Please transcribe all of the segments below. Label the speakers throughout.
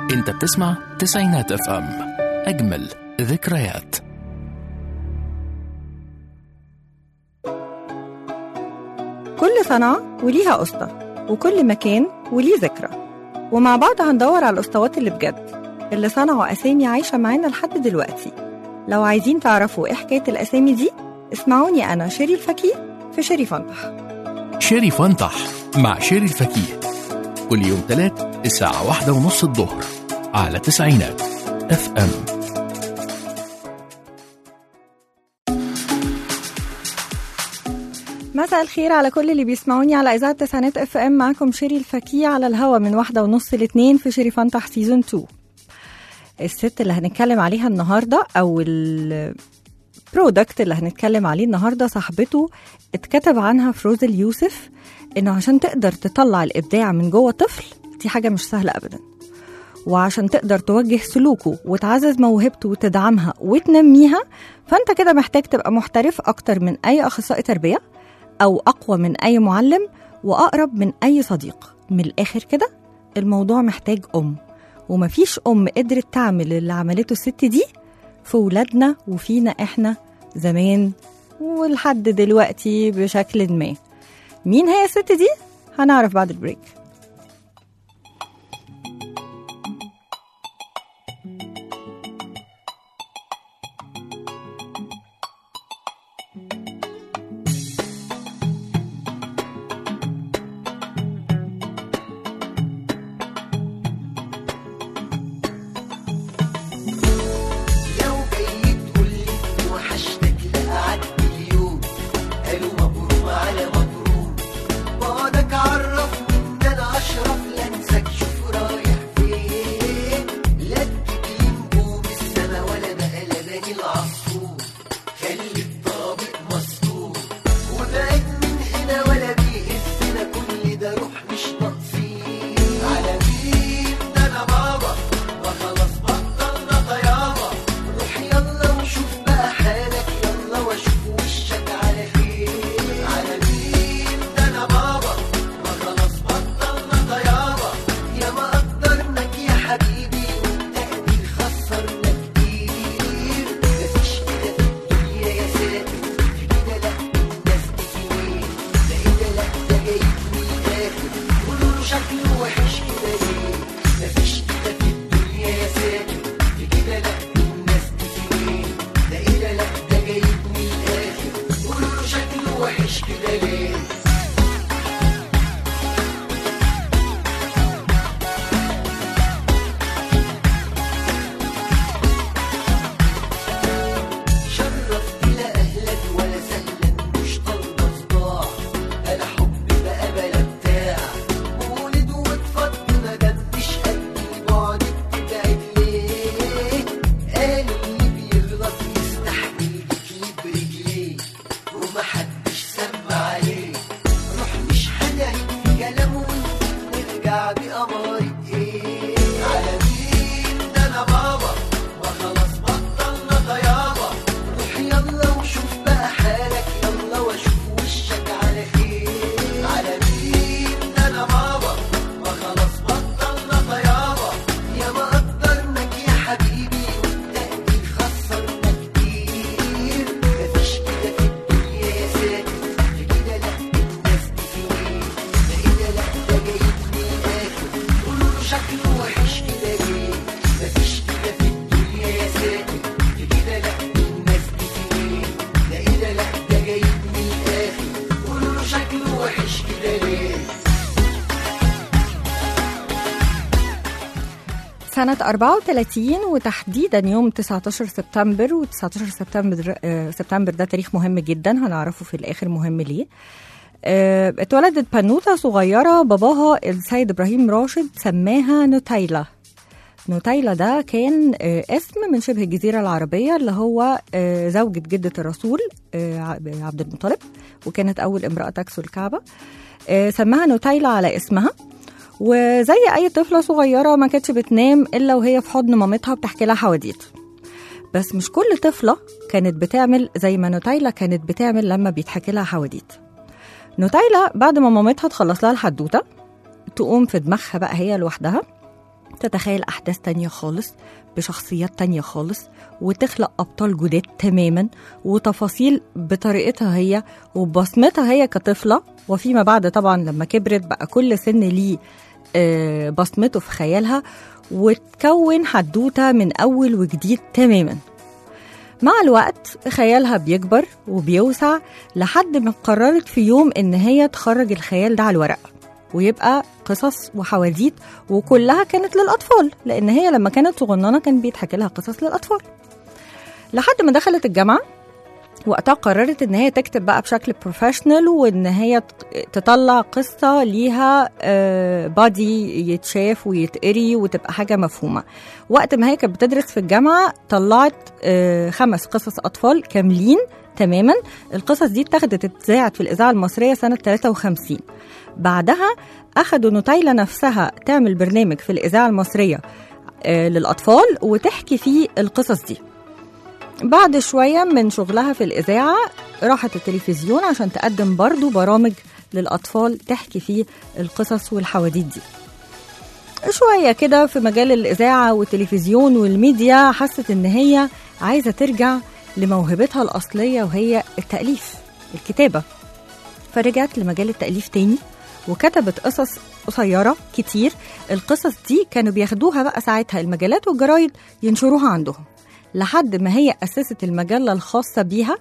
Speaker 1: انت بتسمع تسعينات اف ام اجمل ذكريات
Speaker 2: كل صنعة وليها قصة وكل مكان وليه ذكرى ومع بعض هندور على الأسطوات اللي بجد اللي صنعوا أسامي عايشة معانا لحد دلوقتي لو عايزين تعرفوا إيه حكاية الأسامي دي اسمعوني أنا شيري الفكيه في شيري فنطح
Speaker 1: شيري فانطح مع شيري الفكيه كل يوم تلات الساعة واحدة ونص الظهر على تسعينات اف ام
Speaker 2: مساء الخير على كل اللي بيسمعوني على إذاعة تسعينات اف ام معاكم شيري الفكيه على الهوا من واحدة ونص لاتنين في شيري فنطح سيزون 2 الست اللي هنتكلم عليها النهاردة أو البرودكت اللي هنتكلم عليه النهاردة صاحبته اتكتب عنها في روز اليوسف إنه عشان تقدر تطلع الإبداع من جوه طفل دي حاجة مش سهلة أبدا وعشان تقدر توجه سلوكه وتعزز موهبته وتدعمها وتنميها فانت كده محتاج تبقى محترف اكتر من اي اخصائي تربيه او اقوى من اي معلم واقرب من اي صديق من الاخر كده الموضوع محتاج ام ومفيش ام قدرت تعمل اللي عملته الست دي في ولادنا وفينا احنا زمان ولحد دلوقتي بشكل ما مين هي الست دي هنعرف بعد البريك
Speaker 3: لو جاي تقولي وحشتك لقعدت اليوم قالوا مبروك على مبروك بعدك عرفني ان انا اشرف لا انساك شوف رايح فين لا تجيب نجوم السما ولا بقى لباني العصفور خلي الطابق مسطور وبعد من هنا ولا بيهزنا كل ده روح مش ناقصين على مين ده انا بابا ما خلاص بطلنا طيابة روح يلا وشوف بقى حالك يلا واشوف وشك على خير على مين ده انا بابا ما خلاص بطلنا طيابة يا ما قدرناك يا حبيبي والتقدير خسرنا كتير مفيش كده في الدنيا يا ساتر في كده لا الناس تجيني ده ايه ده لا ده جايب من الاخر قولوا له شكله وحش كده ليه مفيش كده في الدنيا يا ساتر في كده لا الناس تجيني ده ايه ده لا ده جايب من الاخر قولوا له شكله وحش كده ليه شرفت لا اهلك ولا سهلا مش طالبه صداع انا حب بقى بلا بتاع ولد واتفض ما دمتش قدي بعد بتبعد ليه قالوا اللي بيغلط يستحمل بكليب برجليه ومحدش سمع عليه روح مش هنعيد في كلامه ونرجع بأمارة ايه على مين ده انا بابا ما خلاص بطلنا طيابة روح يلا وشوف بقى حالك يلا واشوف وشك على خير على مين ده انا بابا ما خلاص بطلنا طيابة يا ما قدرناك يا حبيبي والتقدير خسرنا كتير مفيش كده في الدنيا يا ساتر في كده لا الناس تفيني ده ايه ده لا ده جايب من الاخر قولوا له شكله وحش كده ليه مفيش كده في الدنيا يا ساتر في كده لا الناس تفيني ده ايه ده لا ده جايب من الاخر قولوا له شكله وحش كده ليه
Speaker 2: سنة 34 وتحديدا يوم 19 سبتمبر و19 سبتمبر آه، سبتمبر ده تاريخ مهم جدا هنعرفه في الآخر مهم ليه آه، اتولدت بنوتة صغيرة باباها السيد إبراهيم راشد سماها نوتايلا نوتايلا ده كان آه، اسم من شبه الجزيرة العربية اللي هو آه، زوجة جدة الرسول آه، عبد المطلب وكانت أول امرأة تكسو الكعبة آه، سماها نوتايلا على اسمها وزي اي طفله صغيره ما كانتش بتنام الا وهي في حضن مامتها بتحكي لها حواديت بس مش كل طفله كانت بتعمل زي ما نوتايلا كانت بتعمل لما بيتحكي لها حواديت نوتايلا بعد ما مامتها تخلص لها الحدوته تقوم في دماغها بقى هي لوحدها تتخيل أحداث تانية خالص بشخصيات تانية خالص وتخلق أبطال جداد تماما وتفاصيل بطريقتها هي وبصمتها هي كطفلة وفيما بعد طبعا لما كبرت بقى كل سن ليه آه، بصمته في خيالها وتكون حدوتة من أول وجديد تماما مع الوقت خيالها بيكبر وبيوسع لحد ما قررت في يوم إن هي تخرج الخيال ده على الورق ويبقى قصص وحواديت وكلها كانت للأطفال لأن هي لما كانت صغننة كان بيتحكي لها قصص للأطفال لحد ما دخلت الجامعة وقتها قررت ان هي تكتب بقى بشكل بروفيشنال وان هي تطلع قصه ليها بادي يتشاف ويتقري وتبقى حاجه مفهومه وقت ما هي كانت بتدرس في الجامعه طلعت آه، خمس قصص اطفال كاملين تماما القصص دي اتاخدت اتذاعت في الاذاعه المصريه سنه 53 بعدها اخدوا نوتايلا نفسها تعمل برنامج في الاذاعه المصريه آه، للاطفال وتحكي فيه القصص دي بعد شوية من شغلها في الإذاعة راحت التلفزيون عشان تقدم برضو برامج للأطفال تحكي فيه القصص والحواديت دي شوية كده في مجال الإذاعة والتلفزيون والميديا حست إن هي عايزة ترجع لموهبتها الأصلية وهي التأليف الكتابة فرجعت لمجال التأليف تاني وكتبت قصص قصيرة كتير القصص دي كانوا بياخدوها بقى ساعتها المجلات والجرايد ينشروها عندهم لحد ما هي أسست المجلة الخاصة بيها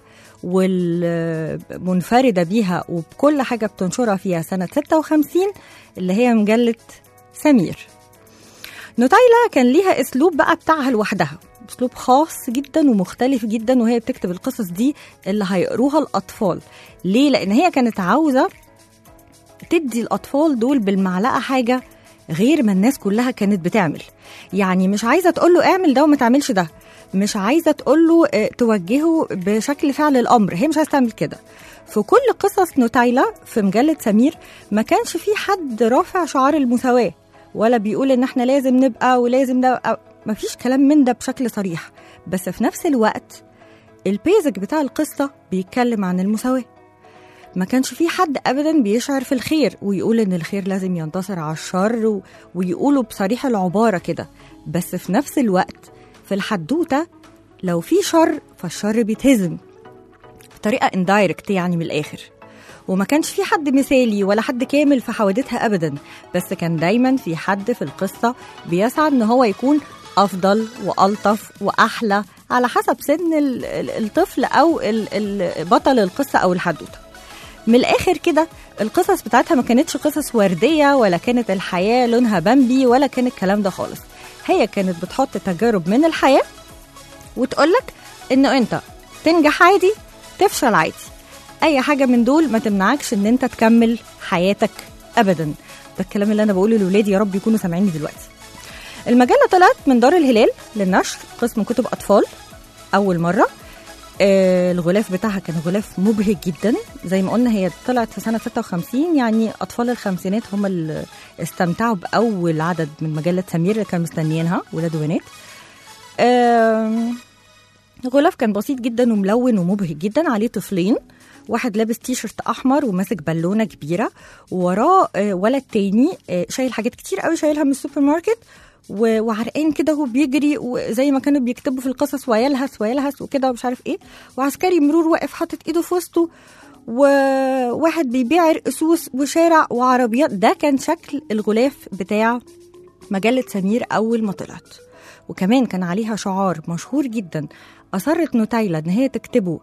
Speaker 2: والمنفردة بيها وبكل حاجة بتنشرها فيها سنة 56 اللي هي مجلة سمير نوتايلا كان ليها اسلوب بقى بتاعها لوحدها اسلوب خاص جدا ومختلف جدا وهي بتكتب القصص دي اللي هيقروها الاطفال ليه لان هي كانت عاوزه تدي الاطفال دول بالمعلقه حاجه غير ما الناس كلها كانت بتعمل يعني مش عايزه تقول له اعمل ده وما تعملش ده مش عايزه تقول له اه، توجهه بشكل فعل الامر هي مش عايزه تعمل كده في كل قصص نوتايلا في مجله سمير ما كانش في حد رافع شعار المساواه ولا بيقول ان احنا لازم نبقى ولازم نبقى ما فيش كلام من ده بشكل صريح بس في نفس الوقت البيزك بتاع القصه بيتكلم عن المساواه ما كانش في حد ابدا بيشعر في الخير ويقول ان الخير لازم ينتصر على الشر و... ويقولوا بصريح العباره كده بس في نفس الوقت في الحدوته لو في شر فالشر بيتهزم بطريقه اندايركت يعني من الاخر وما كانش في حد مثالي ولا حد كامل في حوادثها ابدا بس كان دايما في حد في القصه بيسعى ان هو يكون افضل والطف واحلى على حسب سن ال- ال- الطفل او ال- ال- بطل القصه او الحدوته من الاخر كده القصص بتاعتها ما كانتش قصص ورديه ولا كانت الحياه لونها بامبي ولا كان الكلام ده خالص هي كانت بتحط تجارب من الحياه وتقولك انه انت تنجح عادي تفشل عادي اي حاجه من دول ما تمنعكش ان انت تكمل حياتك ابدا ده الكلام اللي انا بقوله لاولادي يا رب يكونوا سامعيني دلوقتي المجله طلعت من دار الهلال للنشر قسم كتب اطفال اول مره آه الغلاف بتاعها كان غلاف مبهج جدا زي ما قلنا هي طلعت في سنه 56 يعني اطفال الخمسينات هم اللي استمتعوا باول عدد من مجله سمير اللي كانوا مستنيينها ولاد وبنات آم، الغلاف كان بسيط جدا وملون ومبهج جدا عليه طفلين واحد لابس تي شيرت احمر وماسك بالونه كبيره ووراه آه، ولد تاني آه، شايل حاجات كتير قوي شايلها من السوبر ماركت و- وعرقان كده وهو بيجري وزي ما كانوا بيكتبوا في القصص ويلهس ويلهس وكده ومش عارف ايه وعسكري مرور واقف حاطط ايده في وسطه وواحد بيبيع عرق سوس وشارع وعربيات ده كان شكل الغلاف بتاع مجلة سمير أول ما طلعت وكمان كان عليها شعار مشهور جدا أصرت نوتايلا إن هي تكتبه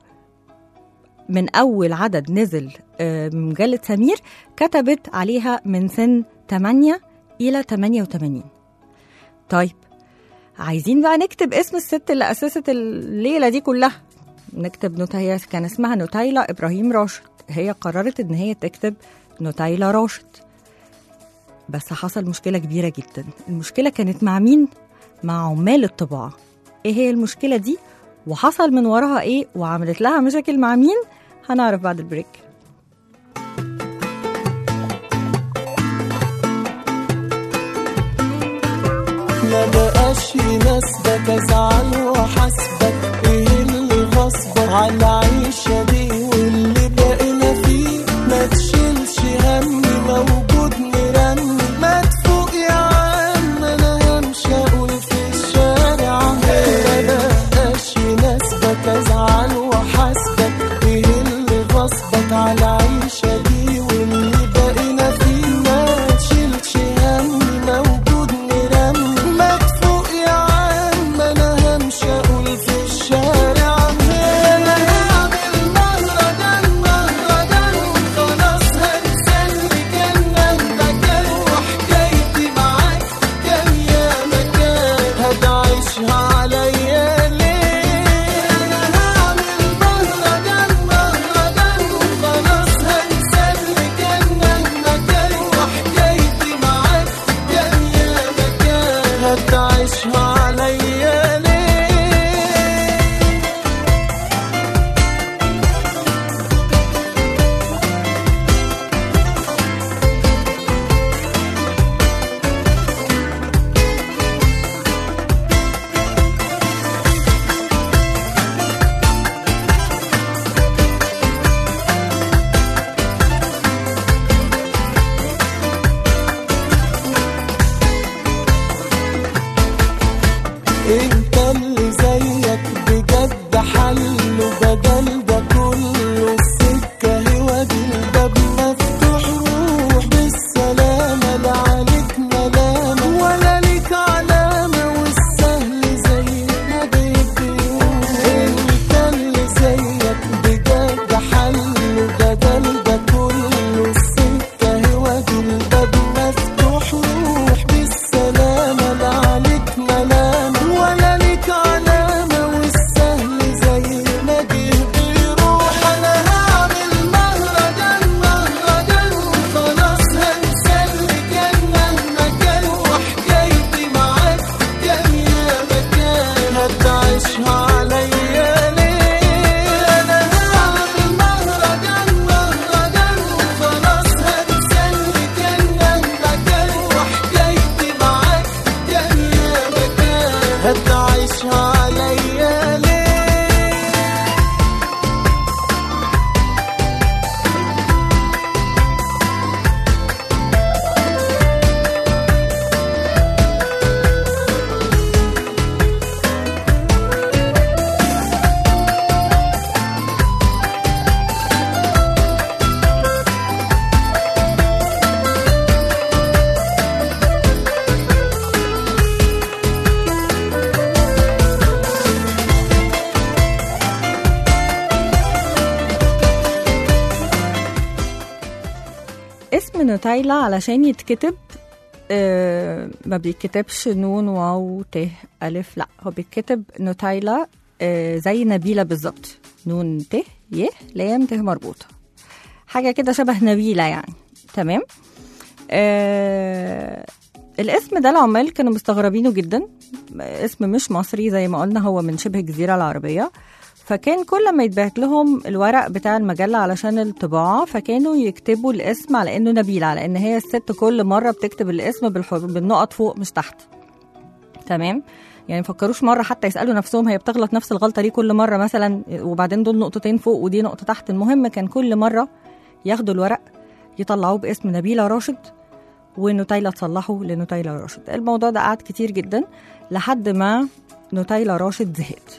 Speaker 2: من أول عدد نزل آه، من مجلة سمير كتبت عليها من سن 8 إلى 88 طيب عايزين بقى نكتب اسم الست اللي أسست الليلة دي كلها نكتب نوتايلا كان اسمها نوتايلا إبراهيم راشد هي قررت إن هي تكتب نوتايلا راشد بس حصل مشكلة كبيرة جدا المشكلة كانت مع مين؟ مع عمال الطباعة ايه هي المشكلة دي؟ وحصل من وراها ايه؟ وعملت لها مشاكل مع مين؟ هنعرف بعد البريك
Speaker 4: ما بقاش يناسبك ازعل واحاسبك ايه اللي غصبك على العيشة دي واللي بقينا فيه ما تشيلش همي موجود مرني ما تفوق يا عم انا همشي انت اللي زيك بجد حله بدل ده كله السكة هو دي الباب مفتوح روح بالسلامة لا عليك ملامة ولا ليك علامة والسهل زي ما بيبيروح انت اللي زيك بجد حله بدل ده كله السكة هو دي الباب مفتوح روح بالسلامة لا عليك ملامة ولا ليك علامة والسهل زي ما بيروح أنا هعمل مهرجان مهرجان وخلاص هنسى اللي كان مهما كان وحكايتي معاك كان يا مكان هتعيشها عليا ليه أنا هعمل مهرجان مهرجان وخلاص هنسى اللي كان مهما كان وحكايتي معاك كان يا مكان هتعيشها عليا ليه
Speaker 2: اسم نوتايلا علشان يتكتب آه ما بيتكتبش نون واو ت ألف لا هو بيتكتب نوتايلا آه زي نبيلة بالظبط نون ت ي لام ت مربوطة حاجة كده شبه نبيلة يعني تمام آه الاسم ده العمال كانوا مستغربينه جدا اسم مش مصري زي ما قلنا هو من شبه الجزيرة العربية فكان كل ما يتبعت لهم الورق بتاع المجلة علشان الطباعة فكانوا يكتبوا الاسم على انه نبيلة على ان هي الست كل مرة بتكتب الاسم بالحر- بالنقط فوق مش تحت تمام يعني مفكروش مرة حتى يسألوا نفسهم هي بتغلط نفس الغلطة دي كل مرة مثلا وبعدين دول نقطتين فوق ودي نقطة تحت المهم كان كل مرة ياخدوا الورق يطلعوه باسم نبيلة راشد ونوتايلا تصلحه لنوتايلا راشد الموضوع ده قعد كتير جدا لحد ما نوتايلا راشد زهقت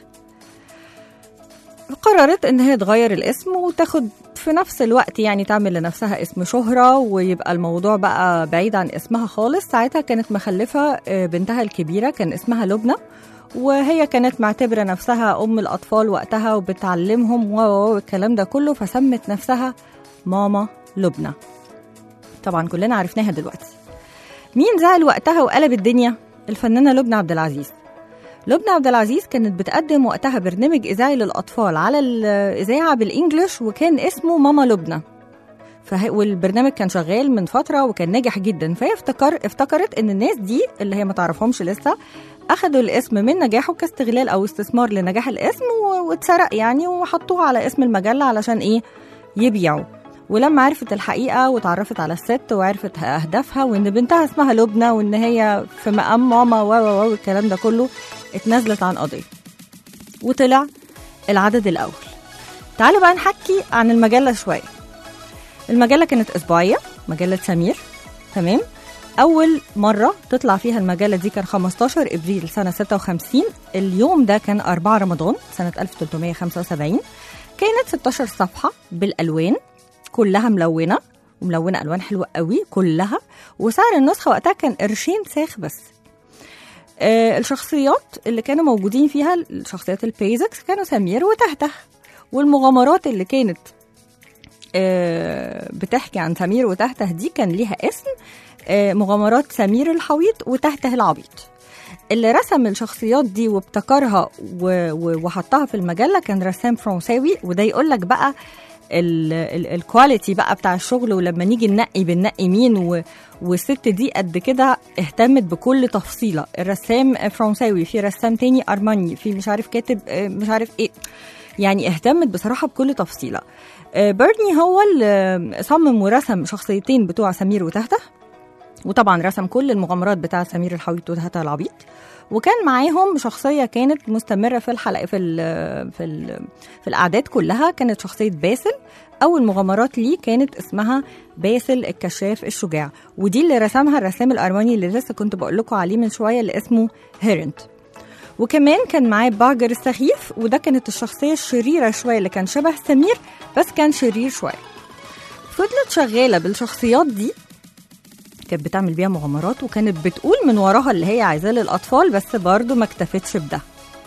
Speaker 2: قررت ان هي تغير الاسم وتاخد في نفس الوقت يعني تعمل لنفسها اسم شهرة ويبقى الموضوع بقى بعيد عن اسمها خالص ساعتها كانت مخلفة آه، بنتها الكبيرة كان اسمها لبنى وهي كانت معتبرة نفسها أم الأطفال وقتها وبتعلمهم و و- و الكلام ده كله فسمت نفسها ماما لبنى طبعا كلنا عرفناها دلوقتي مين زعل وقتها وقلب الدنيا الفنانة لبنى عبد العزيز لبنى عبد العزيز كانت بتقدم وقتها برنامج إذاعي للأطفال على الإذاعة بالإنجلش وكان اسمه ماما لبنى فهي والبرنامج كان شغال من فترة وكان ناجح جدا فهي افتكر افتكرت إن الناس دي اللي هي ما تعرفهمش لسه أخدوا الاسم من نجاحه كاستغلال أو استثمار لنجاح الاسم و- واتسرق يعني وحطوه على اسم المجلة علشان إيه يبيعوا ولما عرفت الحقيقة وتعرفت على الست وعرفت أهدافها وإن بنتها اسمها لبنى وإن هي في مقام ماما و و و والكلام ده كله اتنازلت عن قضية وطلع العدد الأول تعالوا بقى نحكي عن المجلة شوية المجلة كانت أسبوعية مجلة سمير تمام أول مرة تطلع فيها المجلة دي كان 15 إبريل سنة 56 اليوم ده كان 4 رمضان سنة 1375 كانت 16 صفحة بالألوان كلها ملونة وملونة ألوان حلوة قوي كلها وسعر النسخة وقتها كان قرشين ساخ بس آه الشخصيات اللي كانوا موجودين فيها الشخصيات البيزكس كانوا سمير وتهته والمغامرات اللي كانت آه بتحكي عن سمير وتهته دي كان ليها اسم آه مغامرات سمير الحويط وتهته العبيط اللي رسم الشخصيات دي وابتكرها و- و- وحطها في المجله كان رسام فرنساوي وده يقول لك بقى ال- ال- الكواليتي بقى بتاع الشغل ولما نيجي ننقي بننقي مين و... والست دي قد كده اهتمت بكل تفصيله الرسام فرنساوي في رسام تاني ارماني في مش عارف كاتب آه، مش عارف ايه يعني اهتمت بصراحه بكل تفصيله آه، بيرني هو اللي صمم ورسم شخصيتين بتوع سمير وتهته وطبعا رسم كل المغامرات بتاعه سمير الحويط وتهته العبيط وكان معاهم شخصيه كانت مستمره في الحلقه في ال في ال في الاعداد كلها كانت شخصيه باسل اول مغامرات ليه كانت اسمها باسل الكشاف الشجاع ودي اللي رسمها الرسام الارماني اللي لسه كنت بقول لكم عليه من شويه اللي اسمه هيرنت وكمان كان معاه باجر السخيف وده كانت الشخصية الشريرة شوية اللي كان شبه سمير بس كان شرير شوية فضلت شغالة بالشخصيات دي كانت بتعمل بيها مغامرات وكانت بتقول من وراها اللي هي عايزاه للأطفال بس برضه ما اكتفتش بده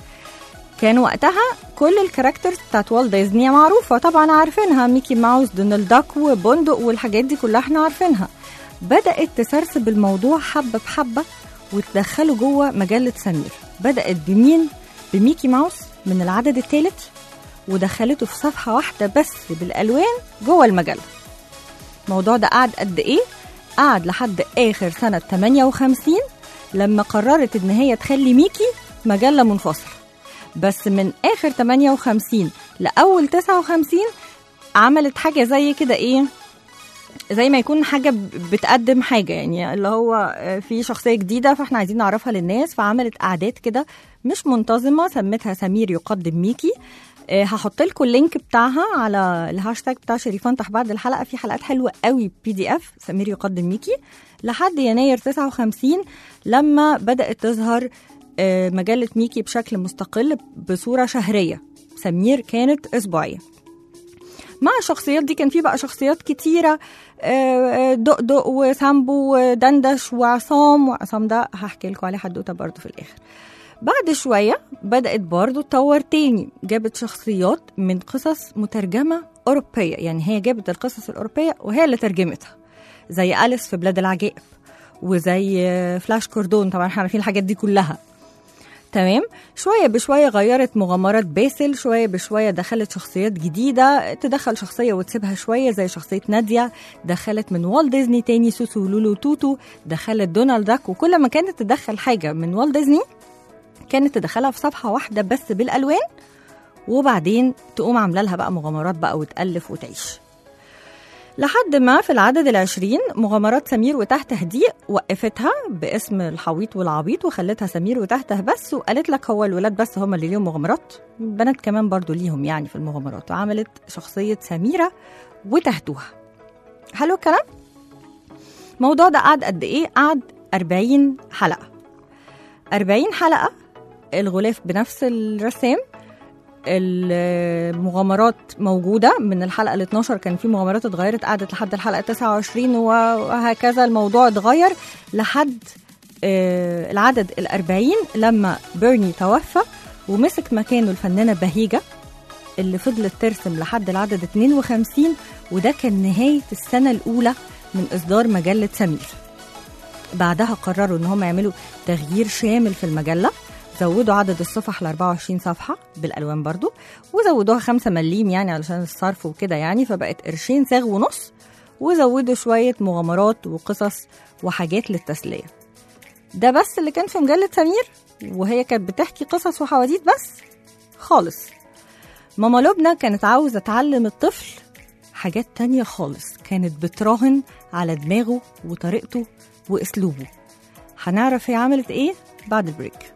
Speaker 2: كان وقتها كل الكاركترز بتاعت والت ديزني معروفة طبعا عارفينها ميكي ماوس دونالد داك وبندق والحاجات دي كلها احنا عارفينها بدأت تسرسب الموضوع حبة بحبة وتدخله جوه مجلة سمير بدأت بمين؟ بميكي ماوس من العدد الثالث ودخلته في صفحة واحدة بس بالألوان جوه المجلة الموضوع ده قعد قد إيه؟ قعد لحد آخر سنة 58 لما قررت إن هي تخلي ميكي مجلة منفصلة بس من آخر 58 لأول 59 عملت حاجة زي كده إيه زي ما يكون حاجة ب- بتقدم حاجة يعني اللي هو آه، في شخصية جديدة فاحنا عايزين نعرفها للناس فعملت قعدات كده مش منتظمة سمتها سمير يقدم ميكي آه، هحط لكم اللينك بتاعها على الهاشتاج بتاع شريفان تحت بعد الحلقة في حلقات حلوة قوي بي دي اف سمير يقدم ميكي لحد يناير 59 لما بدأت تظهر آه، مجلة ميكي بشكل مستقل بصورة شهرية سمير كانت أسبوعية مع الشخصيات دي كان في بقى شخصيات كتيرة آه، آه، دقدق وسامبو ودندش وعصام وعصام ده هحكي لكم عليه حدوته برضه في الآخر بعد شوية بدأت برضه تطور تاني جابت شخصيات من قصص مترجمة أوروبية يعني هي جابت القصص الأوروبية وهي اللي ترجمتها زي أليس في بلاد العجائب وزي آه، فلاش كوردون طبعا احنا عارفين الحاجات دي كلها تمام شوية بشوية غيرت مغامرات باسل شوية بشوية دخلت شخصيات جديدة تدخل شخصية وتسيبها شوية زي شخصية نادية دخلت من والت ديزني تاني سوسو ولولو توتو دخلت دونالد داك وكل ما كانت تدخل حاجة من والت ديزني كانت تدخلها في صفحة واحدة بس بالألوان وبعدين تقوم عاملة لها بقى مغامرات بقى وتألف وتعيش لحد ما في العدد العشرين مغامرات سمير وتحته دي وقفتها باسم الحويط والعبيط وخلتها سمير وتحته بس وقالت لك هو الولاد بس هم اللي ليهم مغامرات البنات كمان برضو ليهم يعني في المغامرات وعملت شخصية سميرة وتهتوها حلو الكلام؟ الموضوع ده قعد قد ايه؟ قعد 40 حلقة 40 حلقة الغلاف بنفس الرسام المغامرات موجودة من الحلقة ال 12 كان في مغامرات اتغيرت قعدت لحد الحلقة 29 وهكذا الموضوع اتغير لحد آه، العدد ال 40 لما بيرني توفى ومسك مكانه الفنانة بهيجة اللي فضلت ترسم لحد العدد 52 وده كان نهاية السنة الأولى من إصدار مجلة سمير بعدها قرروا ان هم يعملوا تغيير شامل في المجله زودوا عدد الصفح ل 24 صفحه بالالوان برضو وزودوها 5 مليم يعني علشان الصرف وكده يعني فبقت قرشين صاغ ونص وزودوا شويه مغامرات وقصص وحاجات للتسليه ده بس اللي كان في مجله سمير وهي كانت بتحكي قصص وحواديت بس خالص ماما لبنى كانت عاوزة تعلم الطفل حاجات تانية خالص كانت بتراهن على دماغه وطريقته وأسلوبه هنعرف هي عملت إيه بعد البريك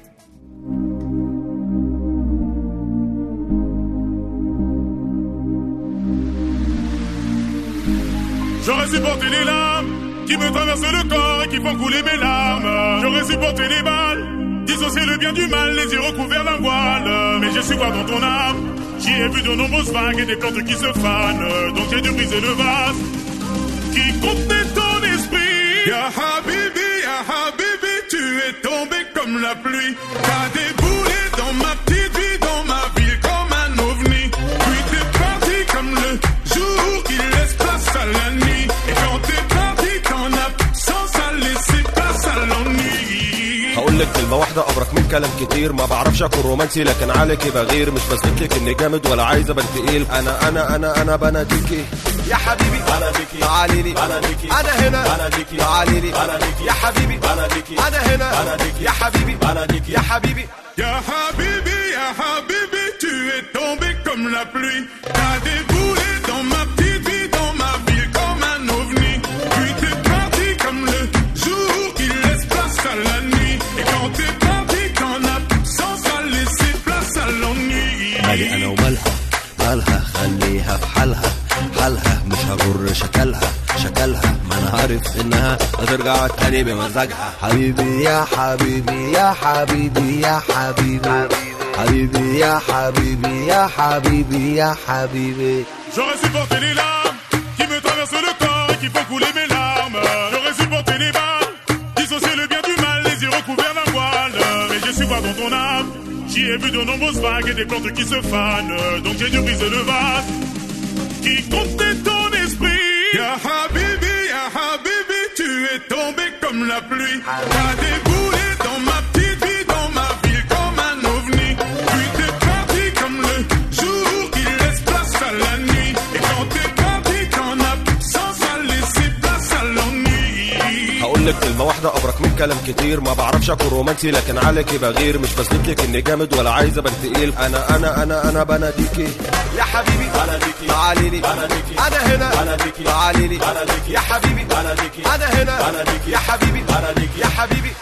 Speaker 5: J'aurais supporté les larmes qui me traversent le corps et qui font couler mes larmes. J'aurais supporté les balles, dissocier le bien du mal, les yeux recouverts d'un voile. Mais j'ai su voir dans ton âme, j'y ai vu de nombreuses vagues et des plantes qui se fanent. Donc j'ai dû briser le vase qui contenait ton esprit. Ya Habibi, Ya Habibi, tu es tombé comme la pluie. T'as déboulé dans ma petite vie, dans ma ville comme un ovni. Puis t'es parti comme le jour qui laisse place à la nuit. Et quand t'es parti, ton absence a laissé place à l'ennui.
Speaker 6: هقول لك كلمة واحدة أبرك من كلام كتير ما بعرفش أكون رومانسي لكن عليكي بغير مش بثبت لك إني جامد ولا عايز أبان تقيل أنا أنا أنا أنا بناديكي يا حبيبي بناديكي تعالي لي بناديكي أنا هنا بناديكي تعالي لي بناديكي يا حبيبي بناديكي أنا هنا بناديكي يا حبيبي بناديكي يا حبيبي
Speaker 5: Ya Habibi, Ya Habibi, tu es tombé comme la pluie. T'as déboulé dans ma petite vie, dans ma ville comme un ovni. Puis t'es parti comme le jour qui laisse place à la nuit. Et quand t'es parti, ton absence a laissé place à l'ennui.
Speaker 7: مالي انا ومالها مالها خليها في حالها حالها مش هغر شكلها شكلها ما انا عارف انها منها وترجع تاني بمزاجها
Speaker 4: حبيبي يا حبيبي يا حبيبي يا حبيبي حبيبي يا حبيبي يا حبيبي يا حبيبي
Speaker 5: J'aurais supporté les larmes qui me traversent le corps et qui font couler mes larmes. J'aurais supporté les balles, dissocier le bien du mal, les yeux recouverts d'un voile. Mais je suis pas dans ton âme. J'y ai vu de nombreuses vagues et des plantes qui se fanent. Donc j'ai dû briser le vase qui comptait ton esprit. Ya Habibi, Ya Habibi, tu es tombé comme la pluie. T'as déboulé dans ma petite vie, dans ma ville comme un ovni. Puis t'es parti comme le jour qui laisse place à la nuit. Et quand t'es parti, ton absence a laissé place à l'ennui.
Speaker 6: هقول لك كلمة واحدة أبرك من كلام كتير ما بعرفش أكون رومانسي لكن عليكي بغير مش بثبت لك إني جامد ولا عايز أبان تقيل أنا أنا أنا أنا بناديكي يا حبيبي بناديكي تعالي لي بناديكي أنا هنا بناديكي تعالي لي بناديكي يا حبيبي بناديكي أنا هنا بناديكي يا حبيبي بناديكي يا حبيبي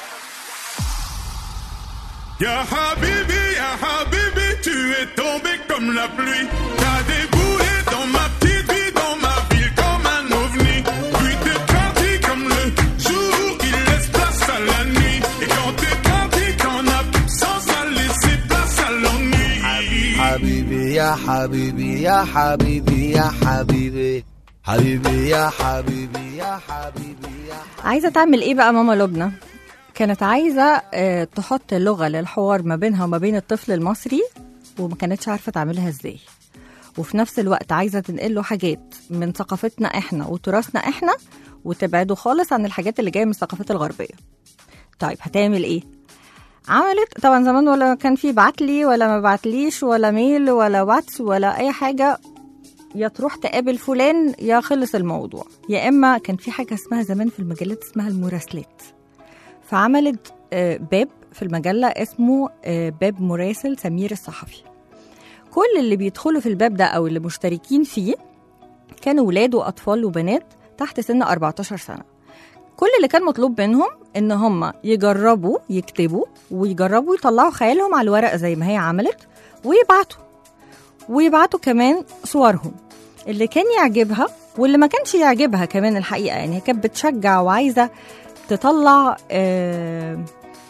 Speaker 5: Ya Habibi, Ya Habibi, tu es tombé comme la pluie. T'as déboulé dans ma petite vie, dans ma ville comme un ovni. Puis t'es parti comme le jour qui laisse place à la nuit. Et quand t'es parti, ton absence a laissé place à l'ennui.
Speaker 4: حبيبي يا حبيبي يا حبيبي يا حبيبي حبيبي يا حبيبي يا حبيبي يا
Speaker 2: عايزه تعمل ايه بقى ماما لبنى كانت عايزه آه، تحط لغه للحوار ما بينها وما بين الطفل المصري وما كانتش عارفه تعملها ازاي وفي نفس الوقت عايزه تنقل له حاجات من ثقافتنا احنا وتراثنا احنا وتبعده خالص عن الحاجات اللي جايه من الثقافات الغربيه طيب هتعمل ايه عملت طبعا زمان ولا كان في بعتلي ولا ما بعتليش ولا ميل ولا واتس ولا اي حاجه يا تروح تقابل فلان يا خلص الموضوع يا اما كان في حاجه اسمها زمان في المجلات اسمها المراسلات فعملت آه، باب في المجله اسمه آه، باب مراسل سمير الصحفي كل اللي بيدخلوا في الباب ده او اللي مشتركين فيه كانوا ولاد واطفال وبنات تحت سن 14 سنه كل اللي كان مطلوب منهم ان هم يجربوا يكتبوا ويجربوا يطلعوا خيالهم على الورق زي ما هي عملت ويبعتوا ويبعتوا كمان صورهم اللي كان يعجبها واللي ما كانش يعجبها كمان الحقيقه يعني هي كانت بتشجع وعايزه تطلع آه،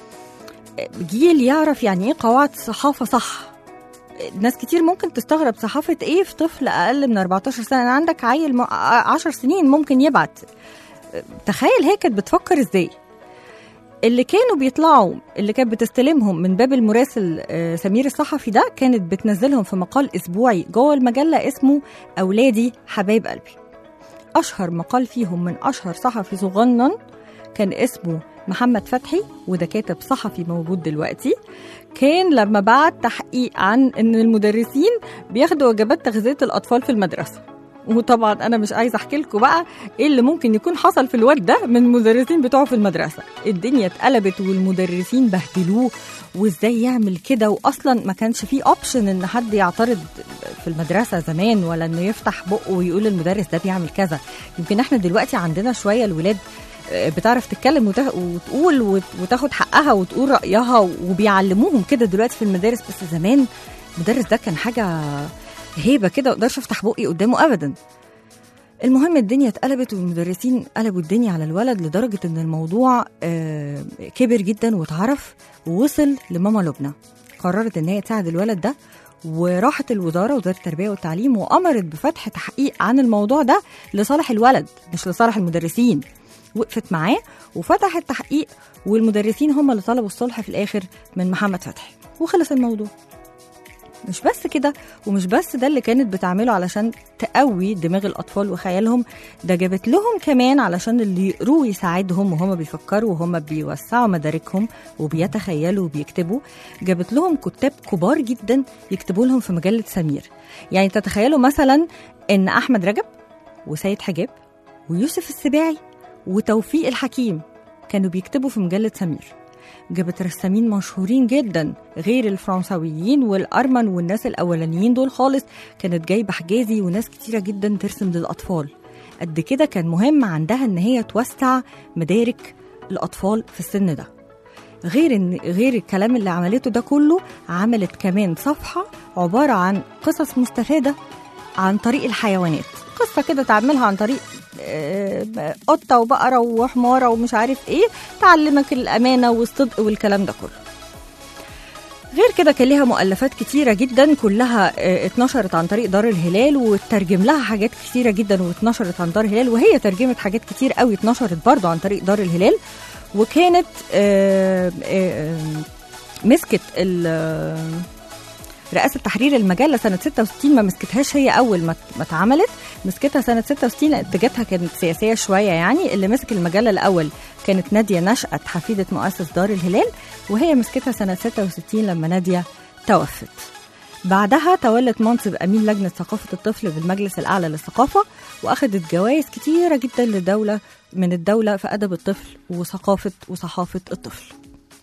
Speaker 2: جيل يعرف يعني ايه قواعد صحافه صح ناس كتير ممكن تستغرب صحافه ايه في طفل اقل من 14 سنه أنا عندك عيل م- 10 سنين ممكن يبعت تخيل هي كانت بتفكر ازاي اللي كانوا بيطلعوا اللي كانت بتستلمهم من باب المراسل آه، سمير الصحفي ده كانت بتنزلهم في مقال اسبوعي جوه المجله اسمه اولادي حبايب قلبي اشهر مقال فيهم من اشهر صحفي صغنن كان اسمه محمد فتحي وده كاتب صحفي موجود دلوقتي كان لما بعت تحقيق عن ان المدرسين بياخدوا وجبات تغذيه الاطفال في المدرسه وطبعا انا مش عايزه احكي لكم بقى ايه اللي ممكن يكون حصل في الواد ده من المدرسين بتوعه في المدرسه الدنيا اتقلبت والمدرسين بهدلوه وازاي يعمل كده واصلا ما كانش فيه اوبشن ان حد يعترض في المدرسه زمان ولا انه يفتح بقه ويقول المدرس ده بيعمل كذا يمكن احنا دلوقتي عندنا شويه الولاد آه، بتعرف تتكلم وت- وتقول وت- وتاخد حقها وتقول رايها وبيعلموهم كده دلوقتي في المدارس بس زمان المدرس ده كان حاجه هيبه كده ما اقدرش افتح بقي قدامه ابدا المهم الدنيا اتقلبت والمدرسين قلبوا الدنيا على الولد لدرجة ان الموضوع آه، كبر جدا واتعرف ووصل لماما لبنى قررت ان هي تساعد الولد ده وراحت الوزارة وزارة التربية والتعليم وأمرت بفتح تحقيق عن الموضوع ده لصالح الولد مش لصالح المدرسين وقفت معاه وفتحت تحقيق والمدرسين هم اللي طلبوا الصلح في الآخر من محمد فتحي وخلص الموضوع مش بس كده ومش بس ده اللي كانت بتعمله علشان تقوي دماغ الأطفال وخيالهم ده جابت لهم كمان علشان اللي يقروه يساعدهم وهم بيفكروا وهم بيوسعوا مداركهم وبيتخيلوا وبيكتبوا جابت لهم كتاب كبار جدا يكتبوا لهم في مجلة سمير يعني تتخيلوا مثلا إن أحمد رجب وسيد حجاب ويوسف السباعي وتوفيق الحكيم كانوا بيكتبوا في مجلة سمير جابت رسامين مشهورين جدا غير الفرنساويين والأرمن والناس الأولانيين دول خالص كانت جايبة حجازي وناس كتيرة جدا ترسم للأطفال قد كده كان مهم عندها إن هي توسع مدارك الأطفال في السن ده غير إن غير الكلام اللي عملته ده كله عملت كمان صفحة عبارة عن قصص مستفادة عن طريق الحيوانات قصة كده تعملها عن طريق آه، قطه وبقره وحماره ومش عارف ايه تعلمك الامانه والصدق والكلام ده كله غير كده كان ليها مؤلفات كتيرة جدا كلها آه، اتنشرت عن طريق دار الهلال وترجم لها حاجات كتيرة جدا واتنشرت عن دار الهلال وهي ترجمت حاجات كتير قوي اتنشرت برضو عن طريق دار الهلال وكانت آه، آه، آه، مسكت ال- آه، رئاسة تحرير المجلة سنة 66 ما مسكتهاش هي أول ما ما اتعملت مسكتها سنة 66 لأن اتجاهاتها كانت سياسية شوية يعني اللي مسك المجلة الأول كانت نادية نشأت حفيدة مؤسس دار الهلال وهي مسكتها سنة 66 لما نادية توفت بعدها تولت منصب أمين لجنة ثقافة الطفل بالمجلس الأعلى للثقافة وأخذت جوائز كتيرة جدا للدولة من الدولة في أدب الطفل وثقافة وصحافة الطفل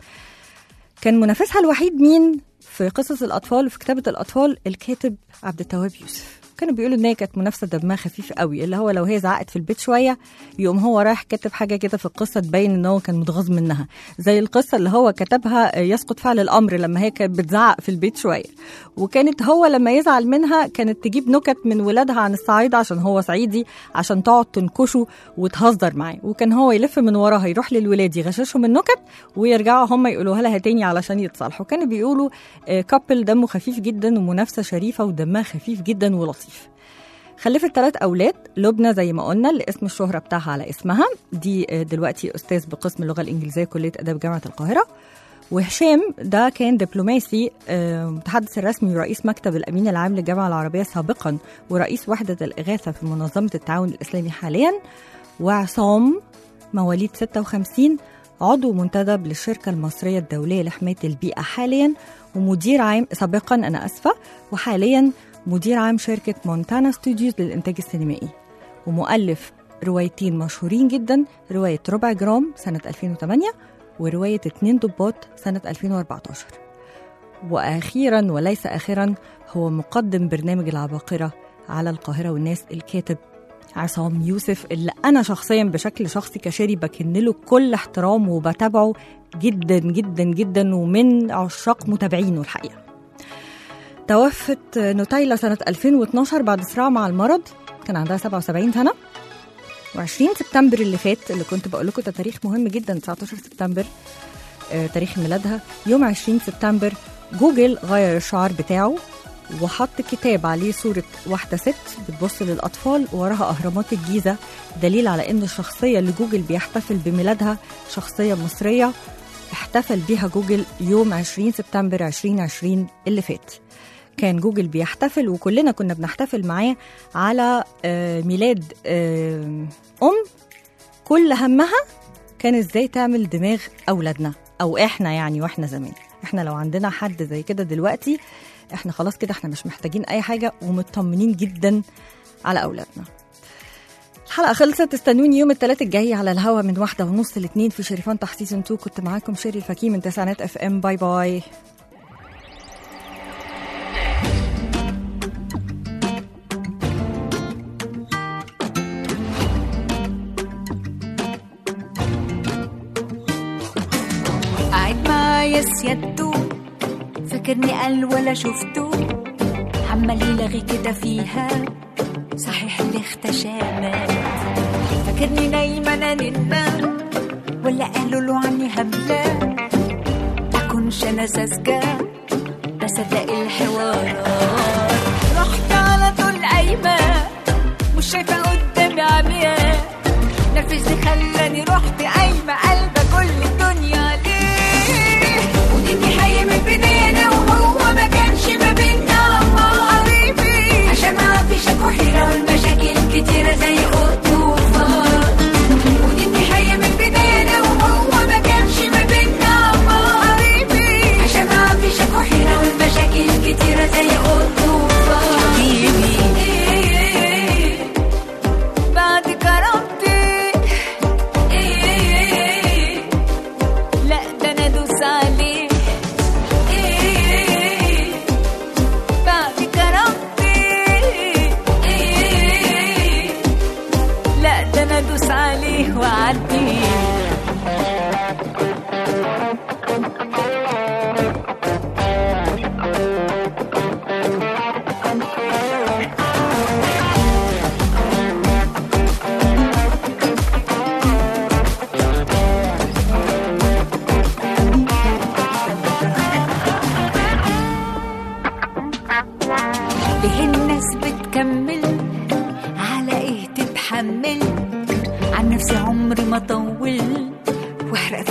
Speaker 2: كان منافسها الوحيد مين في قصص الأطفال وفي كتابة الأطفال الكاتب عبد التواب يوسف كانوا بيقولوا ان هي كانت منافسه دمها خفيف قوي اللي هو لو هي زعقت في البيت شويه يقوم هو رايح كاتب حاجه كده في القصه تبين ان هو كان متغاظ منها زي القصه اللي هو كتبها آه، يسقط فعل الامر لما هي كانت بتزعق في البيت شويه وكانت هو لما يزعل منها كانت تجيب نكت من ولادها عن الصعيده عشان هو صعيدي عشان تقعد تنكشه وتهزر معاه وكان هو يلف من وراها يروح للولاد يغششهم النكت ويرجعوا هم يقولوها لها تاني علشان يتصالحوا كانوا بيقولوا كابل دمه خفيف جدا ومنافسه شريفه ودمها خفيف جدا ولطيف خلفت ثلاث اولاد لبنى زي ما قلنا اللي اسم الشهره بتاعها على اسمها دي آه، دلوقتي استاذ بقسم اللغه الانجليزيه كليه اداب جامعه القاهره وهشام ده كان دبلوماسي آه، متحدث الرسمي ورئيس مكتب الامين العام للجامعه العربيه سابقا ورئيس وحده الاغاثه في منظمه التعاون الاسلامي حاليا وعصام مواليد 56 عضو منتدب للشركة المصرية الدولية لحماية البيئة حاليا ومدير عام سابقا أنا أسفة وحاليا مدير عام شركة مونتانا ستوديوز للإنتاج السينمائي ومؤلف روايتين مشهورين جدا رواية ربع جرام سنة 2008 ورواية اتنين ضباط سنة 2014 وأخيرا وليس آخرا هو مقدم برنامج العباقرة على القاهرة والناس الكاتب عصام يوسف اللي أنا شخصيا بشكل شخصي كشاري بكن له كل احترام وبتابعه جدا جدا جدا ومن عشاق متابعينه الحقيقة توفت نوتايلا سنة 2012 بعد صراع مع المرض كان عندها 77 سنة و20 سبتمبر اللي فات اللي كنت بقول لكم ده تاريخ مهم جدا 19 سبتمبر آه، تاريخ ميلادها يوم 20 سبتمبر جوجل غير الشعار بتاعه وحط كتاب عليه صورة واحدة ست بتبص للأطفال وراها أهرامات الجيزة دليل على إن الشخصية اللي جوجل بيحتفل بميلادها شخصية مصرية احتفل بيها جوجل يوم 20 سبتمبر 2020 اللي فات كان جوجل بيحتفل وكلنا كنا بنحتفل معاه على آه، ميلاد آه، أم كل همها كان ازاي تعمل دماغ أولادنا أو إحنا يعني وإحنا زمان إحنا لو عندنا حد زي كده دلوقتي إحنا خلاص كده إحنا مش محتاجين أي حاجة ومطمنين جدا على أولادنا الحلقة خلصت استنوني يوم الثلاث الجاي على الهوا من واحدة ونص لاتنين في شريفان تحت سيزون 2 كنت معاكم شيري الفكيم من تسعينات اف ام باي باي
Speaker 8: قاعد معايا سيادته فاكرني قال ولا شفته عمال يلغي كده فيها صحيح اللي اختشامات فاكرني نايمة انا ننام ولا قالوا له عني هبلة أكونش أنا ساذجة بصدق الحوارات رحت على طول قايمة مش شايفة قدامي عمياء نرفزني خلاني رحت قايمة قلبة كل الدنيا ليه وديتي حي من بداية وهو ما كانش ما بينا الله حبيبي عشان ما فيش اكو حيرة والمشاكل كتيرة زي قط وفار وديتي حي من بداية وهو ما كانش ما بينا الله حبيبي عشان ما فيش اكو حيرة والمشاكل كتيرة زي قط وفار حبيبي بعد كرامتي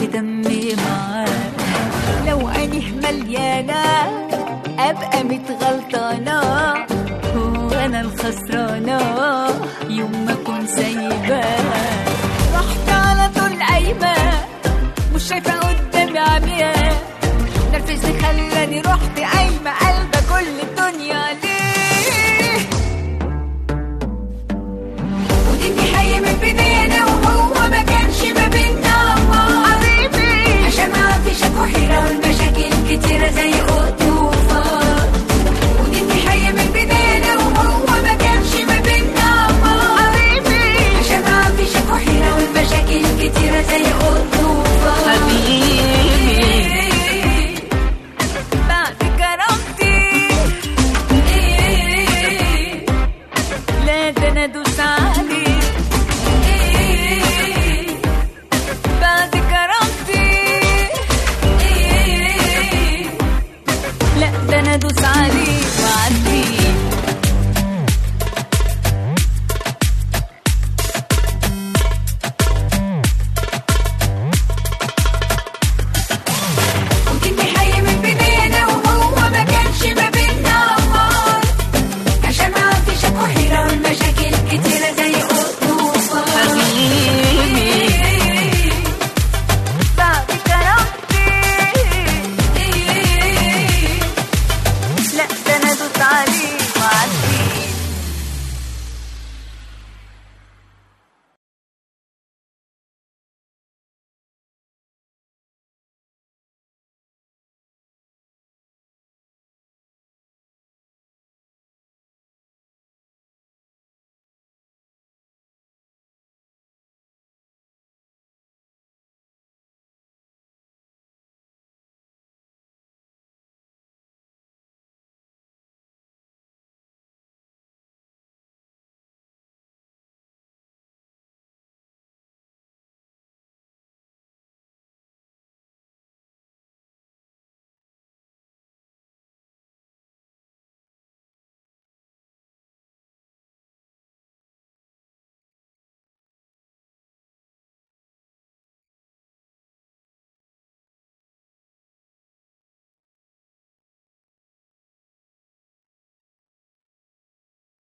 Speaker 8: دمي معاه لو عينيه مليانة أبقى متغلطانة هو أنا الخسرانة يوم ما أكون سايباه رحت على طول قايمة مش شايفة قدامي عمياء نرفزني خلاني رحت قايمة قلبة كل الدنيا ليه ودي النهاية من بيني أنا وهو ما كانش ما بينا